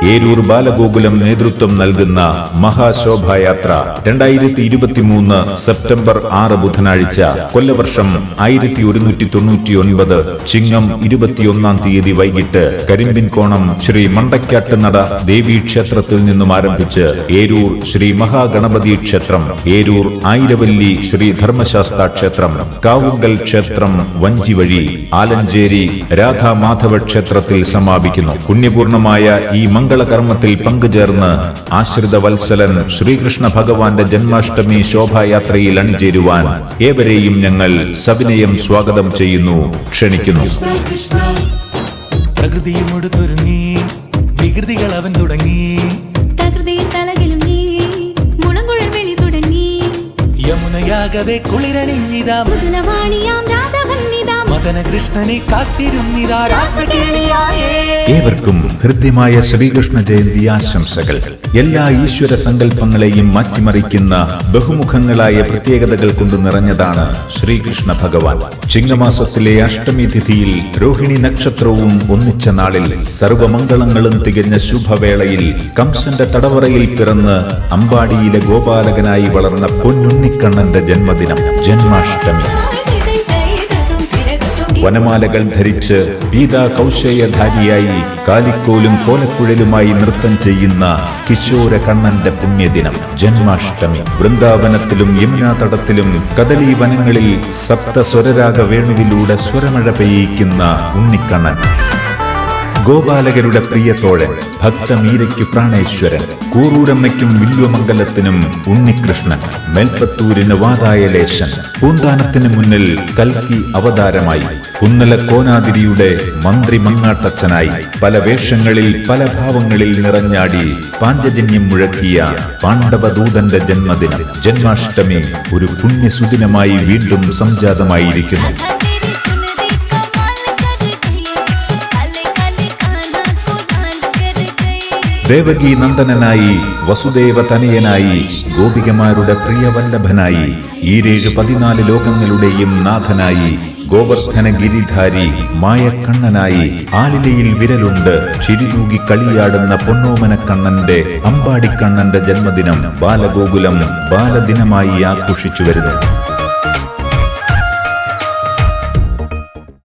ഏരൂർ ബാലഗോകുലം നേതൃത്വം നൽകുന്ന മഹാശോഭായാത്ര രണ്ടായിരത്തി ഇരുപത്തിമൂന്ന് സെപ്റ്റംബർ ആറ് ബുധനാഴ്ച കൊല്ലവർഷം ആയിരത്തി ഒരുന്നൂറ്റി തൊണ്ണൂറ്റി ഒൻപത് ചിങ്ങം ഇരുപത്തിയൊന്നാം തീയതി വൈകിട്ട് കരിമ്പിൻകോണം ശ്രീ മണ്ടക്കാട്ട് നട ദേവീ ക്ഷേത്രത്തിൽ നിന്നും ആരംഭിച്ച് ഏരൂർ ശ്രീ മഹാഗണപതി ക്ഷേത്രം ഏരൂർ ആയിരവല്ലി ശ്രീ ധർമ്മശാസ്ത്ര ക്ഷേത്രം കാവുങ്കൽ ക്ഷേത്രം വഞ്ചി വഴി ആലഞ്ചേരി രാധാമാധവ ക്ഷേത്രത്തിൽ സമാപിക്കുന്നു പുണ്യപൂർണമായ ഈ മംഗളകർമ്മത്തിൽ പങ്കുചേർന്ന് ആശ്രിത വത്സലൻ ശ്രീകൃഷ്ണ ഭഗവാന്റെ ജന്മാഷ്ടമി ശോഭായാത്രയിൽ അണിചേരുവാൻ ഏവരെയും ഞങ്ങൾ സവിനയം സ്വാഗതം ചെയ്യുന്നു ക്ഷണിക്കുന്നു പ്രകൃതിയും ഒടുത്തൊരുങ്ങി വികൃതികൾ അവൻ തുടങ്ങി തകൃതിയിൽ തലകിലും നീ മുളങ്കുഴൽ വിളി തുടങ്ങി യമുനയാകവെ കുളിരണിഞ്ഞിതാ മുതലവാണിയാം രാധവന്നിതാ മദന കൃഷ്ണനെ കാത്തിരുന്നിതാ രാസകേളിയായേ ഏവർക്കും ഹൃദ്യമായ ശ്രീകൃഷ്ണ ജയന്തി ആശംസകൾ എല്ലാ ഈശ്വര സങ്കല്പങ്ങളെയും മാറ്റിമറിക്കുന്ന ബഹുമുഖങ്ങളായ പ്രത്യേകതകൾ കൊണ്ട് നിറഞ്ഞതാണ് ശ്രീകൃഷ്ണ ഭഗവാൻ ചിങ്ങമാസത്തിലെ അഷ്ടമി തിഥിയിൽ രോഹിണി നക്ഷത്രവും ഒന്നിച്ച നാളിൽ സർവമംഗളങ്ങളും തികഞ്ഞ ശുഭവേളയിൽ കംസന്റെ തടവറയിൽ പിറന്ന് അമ്പാടിയിലെ ഗോപാലകനായി വളർന്ന പൊന്നുണ്ണിക്കണ്ണന്റെ ജന്മദിനം ജന്മാഷ്ടമി വനമാലകൾ ധരിച്ച് പീതാ കൗശേയധാരിയായി കാലിക്കോലും കോലക്കുഴലുമായി നൃത്തം ചെയ്യുന്ന കിശോര കണ്ണന്റെ പുണ്യദിനം ജന്മാഷ്ടമി വൃന്ദാവനത്തിലും യമുനാ തടത്തിലും കദളി വനങ്ങളിൽ സപ്തസ്വരരാഗ വേണുവിലൂടെ സ്വരമഴ പെയ്യിക്കുന്ന ഉണ്ണിക്കണ്ണൻ ഗോപാലകരുടെ പ്രിയത്തോഴൻ ഭക്തമീരയ്ക്കു പ്രാണേശ്വരൻ കൂറൂരമ്മയ്ക്കും വില്വമംഗലത്തിനും ഉണ്ണികൃഷ്ണൻ മേൽപ്പത്തൂരിന് വാതായലേശൻ പൂന്താനത്തിന് മുന്നിൽ കൽക്കി അവതാരമായി കുന്നല കോനാതിരിയുടെ മന്ത്രി മങ്ങാട്ടച്ചനായി പല വേഷങ്ങളിൽ പല ഭാവങ്ങളിൽ നിറഞ്ഞാടി പാഞ്ചജന്യം മുഴക്കിയ പാണ്ഡവദൂതന്റെ ജന്മദിനം ജന്മാഷ്ടമി ഒരു പുണ്യസുദിനമായി വീണ്ടും സംജാതമായിരിക്കുന്നു ദേവകി നന്ദനനായി വസുദേവ തനയനായി ഗോപികമാരുടെ പ്രിയവല്ലഭനായി ഈരേഴ് പതിനാല് ലോകങ്ങളുടെയും നാഥനായി ഗോവർദ്ധന ഗിരിധാരി മായക്കണ്ണനായി ആലിലയിൽ വിരലുണ്ട് ചിരിതൂകി കളിയാടുന്ന പൊന്നോമന കണ്ണന്റെ അമ്പാടിക്കണ്ണന്റെ ജന്മദിനം ബാലഗോകുലം ബാലദിനമായി ആഘോഷിച്ചു വരുന്നു